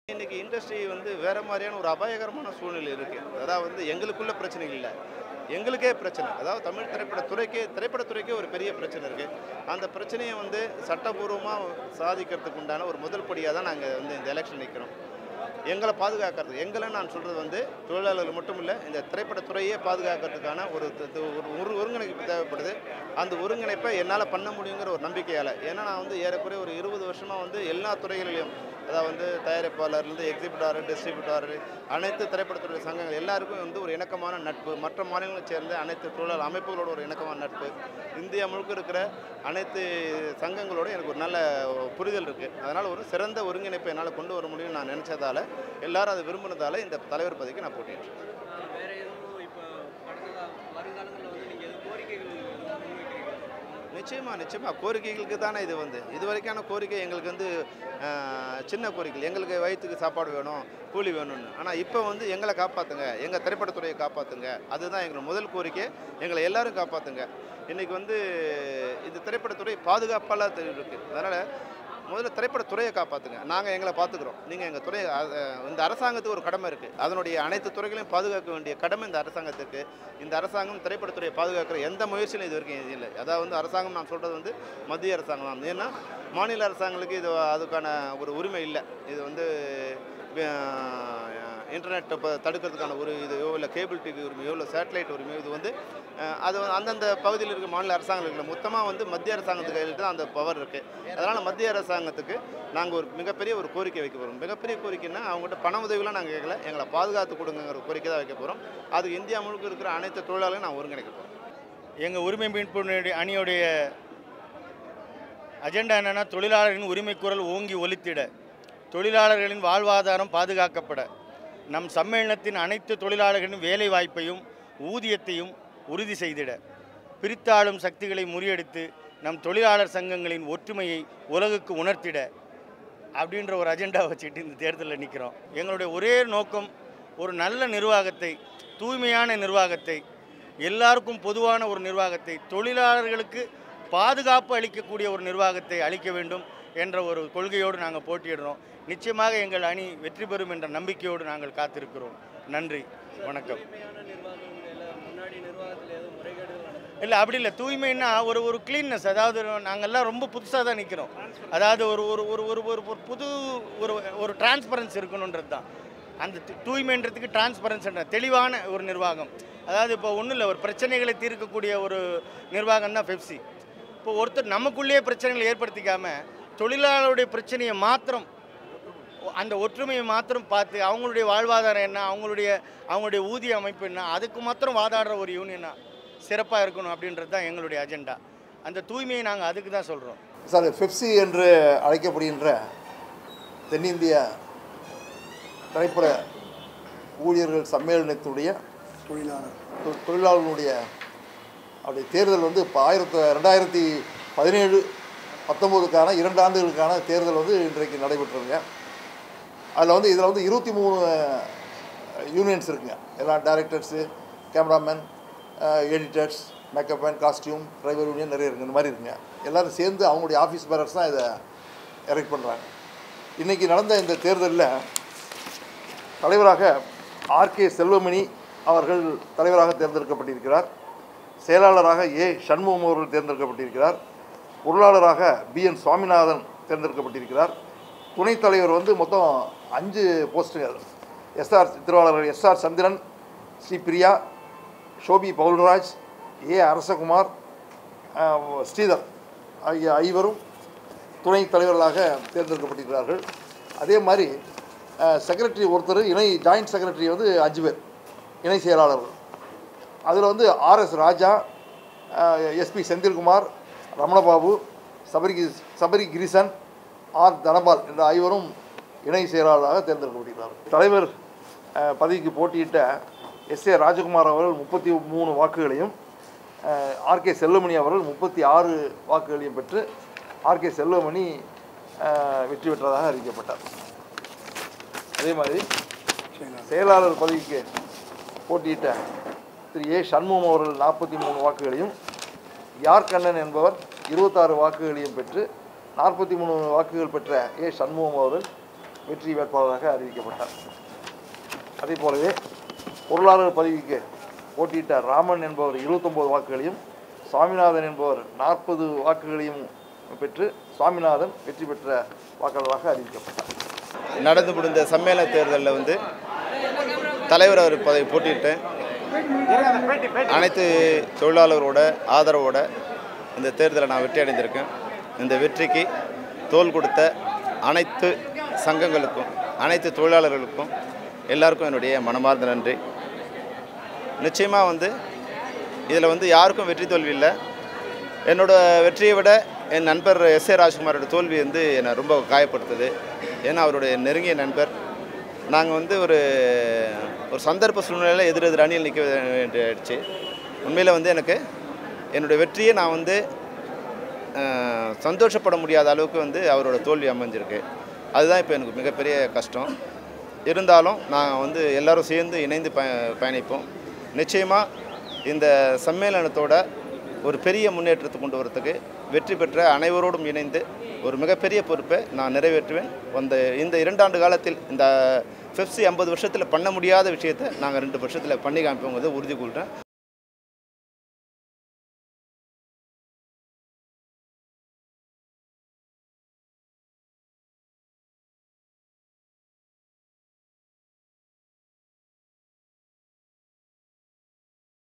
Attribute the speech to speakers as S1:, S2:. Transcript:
S1: இன்னைக்கு இண்டஸ்ட்ரி வந்து வேற மாதிரியான ஒரு அபாயகரமான சூழ்நிலை இருக்கு அதாவது வந்து எங்களுக்குள்ள பிரச்சனை இல்லை எங்களுக்கே பிரச்சனை அதாவது தமிழ் திரைப்படத்துறைக்கே திரைப்படத்துறைக்கே ஒரு பெரிய பிரச்சனை இருக்கு அந்த பிரச்சனையை வந்து சட்டபூர்வமாக சாதிக்கிறதுக்கு உண்டான ஒரு முதல் படியாக தான் நாங்கள் வந்து இந்த எலெக்ஷன் நிற்கிறோம் எங்களை பாதுகாக்கிறது எங்களை நான் சொல்கிறது வந்து தொழிலாளர்கள் மட்டும் இல்லை இந்த திரைப்படத்துறையே பாதுகாக்கிறதுக்கான ஒரு த- த- ஒரு ஒரு ஒருங்கிணைப்பு தேவைப்படுது அந்த ஒருங்கிணைப்பை என்னால் பண்ண முடியுங்கிற ஒரு நம்பிக்கையால் ஏன்னா நான் வந்து ஏறக்குறைய ஒரு இருபது வருஷமாக வந்து எல்லா துறைகளிலும் அதாவது வந்து தயாரிப்பாளர்லேருந்து எக்ஸிபிட்டார் டிஸ்ட்ரிபியூட்டார் அனைத்து திரைப்படத்துறை சங்கங்கள் எல்லாருக்கும் வந்து ஒரு இணக்கமான நட்பு மற்ற மாநிலங்களை சேர்ந்த அனைத்து தொழிலாளர் அமைப்புகளோட ஒரு இணக்கமான நட்பு இந்தியா முழுக்க இருக்கிற அனைத்து சங்கங்களோட எனக்கு ஒரு நல்ல புரிதல் இருக்குது அதனால் ஒரு சிறந்த ஒருங்கிணைப்பை என்னால் கொண்டு வர முடியும்னு நான் நினச்சதால எல்லாரும் அதை விரும்பினதால இந்த தலைவர் பதவிக்கு நான் போட்டிட்டேன்
S2: வேற எதுவும் இப்போ கடந்த கா- வருங்காலங்களில் வந்து நீங்கள் எதுவும் கோரிக்கைகள் எதுவும் முன்வைக்கிறீங்களா
S1: நிச்சயமா நிச்சயமா கோரிக்கைகளுக்கு தானே இது வந்து இது வரைக்கான கோரிக்கை எங்களுக்கு வந்து ஆஹ், சின்ன கோரிக்கை எங்களுக்கு வயிற்றுக்கு சாப்பாடு வேணும் கூலி வேணும்னு ஆனால் இப்போ வந்து எங்களை காப்பாற்றுங்க எங்கள் திரைப்படத்துறையை காப்பாற்றுங்க அதுதான் எங்களோட முதல் கோரிக்கை எங்களை எல்லாரும் காப்பாற்றுங்க இன்றைக்கி வந்து இந்த திரைப்படத்துறை பாதுகாப்பால இருக்குது அதனால் முதல்ல திரைப்படத்துறையை காப்பாற்றுங்க நாங்கள் எங்களை பார்த்துக்குறோம் நீங்கள் எங்கள் துறை அஹ், இந்த அரசாங்கத்துக்கு ஒரு கடமை இருக்குது அதனுடைய அனைத்து துறைகளையும் பாதுகாக்க வேண்டிய கடமை இந்த அரசாங்கத்துக்கு இந்த அரசாங்கம் திரைப்படத்துறையை பாதுகாக்கிற எந்த முயற்சியிலும் இது வரைக்கும் இல்லை அதாவது வந்து அரசாங்கம் நான் சொல்கிறது வந்து மத்திய அரசாங்கம் தான் ஏன்னா மாநில அரசாங்களுக்கு இது அதுக்கான ஒரு உரிமை இல்லை இது வந்து இன்டர்நெட் இப்போ தடுக்கிறதுக்கான ஒரு இதுவோ இல்லை கேபிள் டிவி உரிமையோ இல்லை சேட்டலைட் உரிமையோ இது வந்து அஹ், அது வந்து அந்தந்த பகுதியில் இருக்க மாநில அரசாங்கங்களுக்கு மொத்தமாக வந்து மத்திய அரசாங்கத்துக்கு கையில் தான் அந்த பவர் இருக்குது அதனால் மத்திய அரசாங்கத்துக்கு நாங்கள் ஒரு மிகப்பெரிய ஒரு கோரிக்கை வைக்க போகிறோம் மிகப்பெரிய கோரிக்கைன்னா அவங்ககிட்ட பண உதவிலாம் நாங்கள் கேட்கல எங்களை பாதுகாத்து கொடுங்கிற கோரிக்கை தான் வைக்க போகிறோம் அதுக்கு இந்தியா முழுக்க இருக்கிற அனைத்து தொழிலாளர்களையும் நான் ஒருங்கிணைக்க போகிறோம்
S3: எங்கள் உரிமை மீட்பு அணியுடைய அஜெண்டா என்னென்னா தொழிலாளர்களின் உரிமை குரல் ஓங்கி ஒலித்திட தொழிலாளர்களின் வாழ்வாதாரம் பாதுகாக்கப்பட நம் சம்மேளனத்தின் அனைத்து தொழிலாளர்களின் வேலை வாய்ப்பையும் ஊதியத்தையும் உறுதி செய்திட பிரித்தாளும் சக்திகளை முறியடித்து நம் தொழிலாளர் சங்கங்களின் ஒற்றுமையை உலகுக்கு உணர்த்திட அப்படின்ற ஒரு அஜெண்டா வச்சுக்கிட்டு இந்த தேர்தலில் நிற்கிறோம் எங்களுடைய ஒரே நோக்கம் ஒரு நல்ல நிர்வாகத்தை தூய்மையான நிர்வாகத்தை எல்லாருக்கும் பொதுவான ஒரு நிர்வாகத்தை தொழிலாளர்களுக்கு பாதுகாப்பு அளிக்கக்கூடிய ஒரு நிர்வாகத்தை அளிக்க வேண்டும் என்ற ஒரு கொள்கையோடு நாங்கள் போட்டியிடுறோம் நிச்சயமாக எங்கள் அணி வெற்றி பெறும் என்ற நம்பிக்கையோடு நாங்கள் காத்திருக்கிறோம் நன்றி வணக்கம்
S2: தூய்மையான நிர்வாகங்கள் முன்னாடி நிர்வாகத்தில் எதுவும் முறைகேடுகள் நடந்தது
S3: இல்லை அப்படி இல்லை தூய்மைன்னா ஒரு ஒரு க்ளீன்னஸ் அதாவது நாங்கள்லாம் ரொம்ப புதுசாக தான் நிற்கிறோம் அதாவது ஒரு ஒரு ஒரு ஒரு ஒரு ஒரு புது ஒரு ஒரு டிரான்ஸ்பரன்ஸ் இருக்கணுன்றது தான் அந்த து- தூய்மைன்றதுக்கு டிரான்ஸ்பரன்ஸ் தெளிவான ஒரு நிர்வாகம் அதாவது இப்போ ஒன்றும் இல்லை ஒரு பிரச்சனைகளை தீர்க்கக்கூடிய ஒரு நிர்வாகம் தான் பெப்சி இப்போ ஒருத்தர் நமக்குள்ளேயே பிரச்சனைகளை ஏற்படுத்திக்காம தொழிலாளருடைய பிரச்சனையை மாத்திரம் அந்த ஒற்றுமையை மாத்திரம் பார்த்து அவங்களுடைய வாழ்வாதாரம் என்ன அவங்களுடைய அவங்களுடைய ஊதிய அமைப்பு என்ன அதுக்கு மாத்திரம் வாதாடுற ஒரு யூனியனா சிறப்பாக இருக்கணும் அப்படின்றது தான் எங்களுடைய அஜெண்டா அந்த தூய்மையை நாங்கள் அதுக்கு தான் சொல்கிறோம்
S4: சார் பெப்சி என்று அழைக்கப்படுகின்ற தென்னிந்திய திரைப்பட ஊழியர்கள் சம்மேளனத்துடைய தொழிலாளர் தொழிலாளர்களுடைய அப்படி தேர்தல் வந்து இப்போ ஆயிரத்து ரெண்டாயிரத்தி பதினேழு பத்தொம்போதுக்கான இரண்டு ஆண்டுகளுக்கான தேர்தல் வந்து இன்றைக்கு நடைபெற்றுருங்க அதில் வந்து இதில் வந்து இருபத்தி மூணு யூனியன்ஸ் இருக்குங்க எல்லா directors cameraman editors makeup man costume driver union நிறைய இருக்குங்க இந்த மாதிரி இருக்குங்க எல்லோரும் சேர்ந்து அவங்களுடைய ஆஃபீஸ் பேரர்ஸ் தான் இதை எரெக்ட் பண்ணுறாங்க இன்றைக்கி நடந்த இந்த தேர்தலில் தலைவராக ஆர்கே செல்வமணி அவர்கள் தலைவராக தேர்ந்தெடுக்கப்பட்டிருக்கிறார் செயலாளராக ஏ சண்முகம் அவர்கள் தேர்ந்தெடுக்கப்பட்டிருக்கிறார் பொருளாளராக பி என் சுவாமிநாதன் தேர்ந்தெடுக்கப்பட்டிருக்கிறார் துணைத் தலைவர் வந்து மொத்தம் அஞ்சு போஸ்ட்டுகள் எஸ்ஆர் திருவாளர்கள் எஸ்ஆர் சந்திரன் ஸ்ரீ பிரியா ஷோபி பவுல்ராஜ் ஏ அரசகுமார் அஹ், ஸ்ரீதர் ஆகிய ஐவரும் துணைத் தலைவர்களாக தேர்ந்தெடுக்கப்பட்டிருக்கிறார்கள் அதே மாதிரி செக்ரட்டரி ஒருத்தர் இணை ஜாயிண்ட் செக்ரட்டரி வந்து அஞ்சு பேர் இணை செயலாளர்கள் அதில் வந்து RS Raja SP Senthilkumar Ramanababu Sabari Sabari Krishan R Dhanapal என்ற ஐவரும் இணை செயலாளராக தேர்ந்தெடுக்கப்பட்டிருக்கிறார்கள் தலைவர் அஹ், பதவிக்கு போட்டியிட்ட எஸ் ஏ ராஜகுமார் அவர்கள் முப்பத்தி மூணு வாக்குகளையும் ஆர்கே செல்வமணி அவர்கள் முப்பத்தி ஆறு வாக்குகளையும் பெற்று ஆர்கே செல்வமணி அஹ், வெற்றி பெற்றதாக அறிவிக்கப்பட்டார் அதே மாதிரி செயலாளர் பதவிக்கு போட்டியிட்ட திரு ஏ சண்முகம் அவர்கள் நாற்பத்தி மூணு வாக்குகளையும் யார் கண்ணன் என்பவர் இருபத்தாறு வாக்குகளையும் பெற்று நாற்பத்தி மூணு வாக்குகள் பெற்ற ஏ சண்முகம் அவர்கள் வெற்றி வேட்பாளராக அறிவிக்கப்பட்டார் அதே போலவே பொருளாளர் பதவிக்கு போட்டியிட்ட ராமன் என்பவர் 29 வாக்குகளையும் சுவாமிநாதன் என்பவர் நாற்பது வாக்குகளையும் பெற்று சுவாமிநாதன் வெற்றி பெற்ற வாக்காளராக அறிவிக்கப்பட்டார்
S1: நடந்து முடிந்த சம்மேளன தேர்தலில் வந்து தலைவர் அவர் பதவி போட்டியிட்டேன் அனைத்து தொழிலாளர்களோட ஆதரவோட இந்த தேர்தலை நான் வெற்றி அடைந்திருக்கேன் இந்த வெற்றிக்கு தோல் கொடுத்த அனைத்து சங்கங்களுக்கும் அனைத்து தொழிலாளர்களுக்கும் எல்லாருக்கும் என்னுடைய மனமார்ந்த நன்றி நிச்சயமாக வந்து இதில் வந்து யாருக்கும் வெற்றி தோல்வி இல்லை என்னோட வெற்றியை விட என் நண்பர் எஸ் ஏ ராஜ்குமாரோட தோல்வி வந்து என்னை ரொம்ப காயப்படுத்துது ஏன்னா அவருடைய நெருங்கிய நண்பர் நாங்கள் வந்து ஒரு ஒரு சந்தர்ப்ப சூழ்நிலையில் எதிர் எதிர் அணியில் நிற்க வேண்டியாயிடுச்சு உண்மையில் வந்து எனக்கு என்னுடைய வெற்றியை நான் வந்து அஹ், சந்தோஷப்பட முடியாத அளவுக்கு வந்து அவரோட தோல்வி அமைஞ்சிருக்கு அதுதான் இப்போ எனக்கு மிகப்பெரிய கஷ்டம் இருந்தாலும் நான் வந்து எல்லாரும் சேர்ந்து இணைந்து ப பயணிப்போம் நிச்சயமாக இந்த சம்மேளனத்தோட ஒரு பெரிய முன்னேற்றத்தை கொண்டு வரத்துக்கு வெற்றி பெற்ற அனைவரோடும் இணைந்து ஒரு மிகப்பெரிய பொறுப்பை நான் நிறைவேற்றுவேன் அந்த இந்த இரண்டாண்டு காலத்தில் இந்த பெப்சி ஐம்பது வருஷத்தில் பண்ண முடியாத விஷயத்தை நாங்கள் ரெண்டு வருஷத்தில் பண்ணி காமிப்போங்கிறத உறுதி கொள்கிறேன்